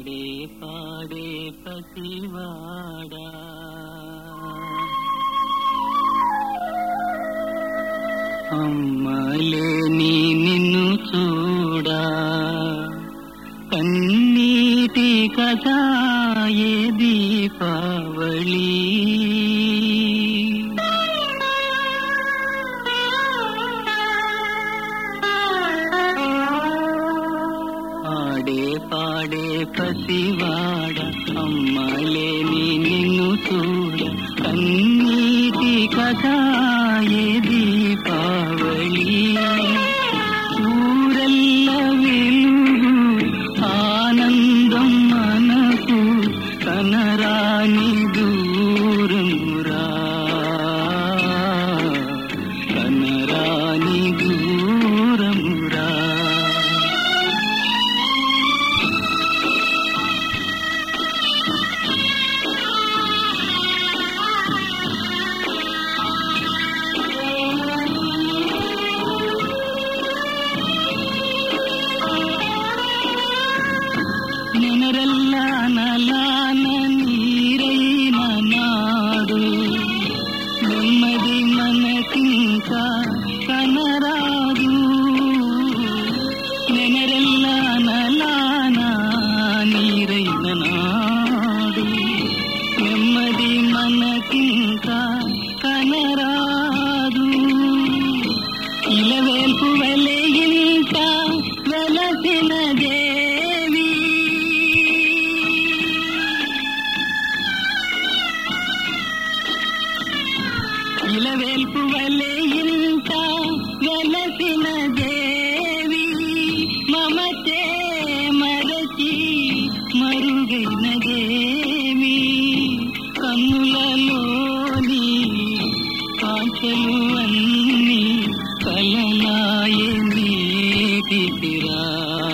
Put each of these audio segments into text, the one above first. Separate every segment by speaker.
Speaker 1: పాడే పాడే పసివాడా అమ్మలేని నిన్ను చూడా కన్నీటి కథ ఏ దీపావళి ఆడే పాడే పసివాడ అమ్మలేని నిన్ను చూడ కన్నీటి కథ ఏ దీపావళి ఊరల్ల వెలుగు ఆనందం మనకు కనరాని దూరమురా కనరాని దూరమురా నెనరెల్ల నలాన నీరైన నాడు నెమ్మది మనకింకా కనరాదు నెనరెల్ల నలాన నీరైన నాడు నెమ్మది మనకింకా కనరాదు ఇలవేల్పు వలె ఇంత వెలసిన దేవి ఇలవేల్పు వలె ఇంత వెలసిన దేవి మమతే మరచి మరుగైన దేవి కన్నులలోని కాంచలు అన్ని కలలాయే నీటిరా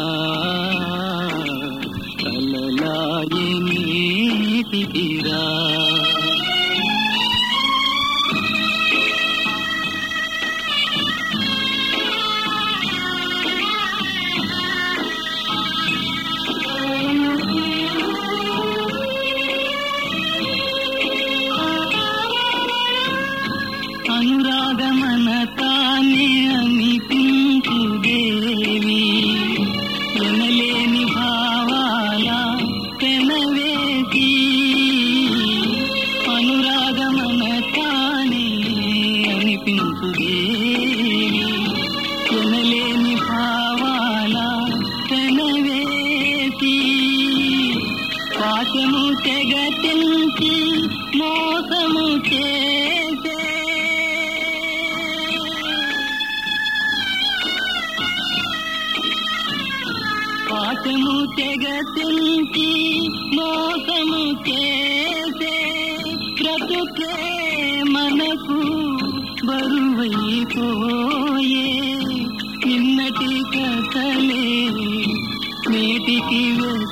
Speaker 1: కలలాయే నీటిరా అనురాగమన తానే అనిపించు దేవి ఎనలేని భావాల పెనవేసి అనురాగమన తానే అనిపించు దేవి ఎనలేని భావాల పెనవేసి పాశము తెగతించి మోసము చేసే పాశము తెగతించి మోసము చేసే బ్రతుకే మనకు బరువైపోయే నిన్నటి కథలే నేటికి వె